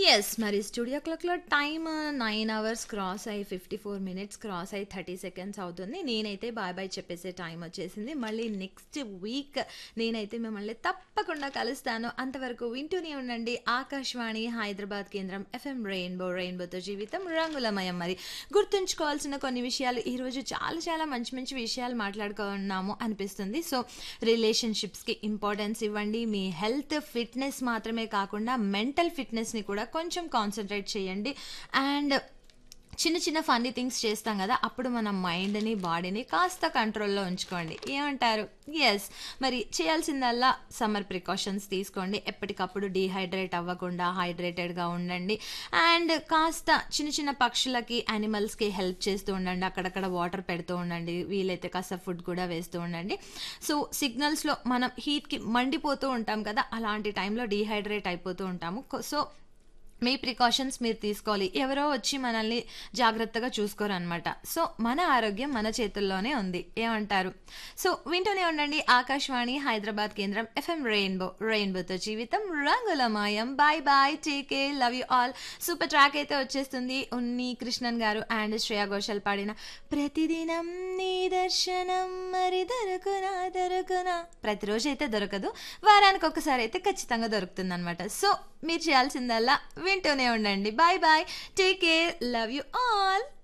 Yes. మరి studio క్లాక్‌లో time 9 hours cross అయ్యి 54 మినిట్స్ క్రాస్ అయ్యి 30 సెకండ్స్ అవుతుంది. నేనైతే బాయ్ బాయ్ చెప్పేసే టైం వచ్చేసింది. మళ్ళీ నెక్స్ట్ వీక్ నేనైతే మిమ్మల్ని తప్పకుండా కలుస్తాను. అంతవరకు వింటూనే ఉండండి ఆకాశవాణి హైదరాబాద్ కేంద్రం ఎఫ్ఎం రెయిన్బో రెయిన్బోతో జీవితం రంగులమయం. మరి గుర్తుంచుకోవాల్సిన కొన్ని విషయాలు ఈరోజు చాలా చాలా మంచి మంచి విషయాలు మాట్లాడుకున్నాము అనిపిస్తుంది. సో రిలేషన్‌షిప్స్‌కి ఇంపార్టెన్స్ ఇవ్వండి. మీ హెల్త్, ఫిట్‌నెస్ మాత్రమే కాకుండా మెంటల్ ఫిట్‌నెస్‌ని కూడా కొంచెం కాన్సంట్రేట్ చేయండి. అండ్ చిన్న చిన్న ఫన్నీ థింగ్స్ చేస్తాం కదా! అప్పుడు మన మైండ్‌ని, బాడీని కాస్త కంట్రోల్‌లో ఉంచుకోండి. ఏమంటారు? యెస్. మరి చేయాల్సిందల్లా సమ్మర్ ప్రికాషన్స్ తీసుకోండి. ఎప్పటికప్పుడు డీహైడ్రేట్ అవ్వకుండా హైడ్రేటెడ్‌గా ఉండండి. అండ్ కాస్త చిన్న చిన్న పక్షులకి, యానిమల్స్‌కి హెల్ప్ చేస్తూ ఉండండి. అక్కడక్కడ వాటర్ పెడుతూ ఉండండి. వీలైతే కాస్త ఫుడ్ కూడా వేస్తూ ఉండండి. సో సిగ్నల్స్‌లో మనం హీట్‌కి మండిపోతూ ఉంటాం కదా! అలాంటి టైంలో డీహైడ్రేట్ అయిపోతూ ఉంటాము. కొ సో మీ ప్రికాషన్స్ మీరు తీసుకోవాలి. ఎవరో వచ్చి మనల్ని జాగ్రత్తగా చూసుకోరనమాట. సో మన ఆరోగ్యం మన చేతుల్లోనే ఉంది. ఏమంటారు? సో వింటూనే ఉండండి ఆకాశవాణి హైదరాబాద్ కేంద్రం ఎఫ్ఎం రెయిన్బో రెయిన్బోతో జీవితం రంగులమయం. Bye bye. Take care. Love you all. Super track అయితే వచ్చేస్తుంది. ఉన్ని కృష్ణన్ గారు అండ్ శ్రేయా ఘోషాల్ పాడిన ప్రతిదినం నీ దర్శనం మరి దొరకునా దొరకునా ప్రతిరోజు అయితే దొరకదు. వారానికి ఒకసారి అయితే ఖచ్చితంగా దొరుకుతుందనమాట. సో మీరు చేయాల్సిందల్లా వింటూనే ఉండండి. Bye bye. Take care. Love you all.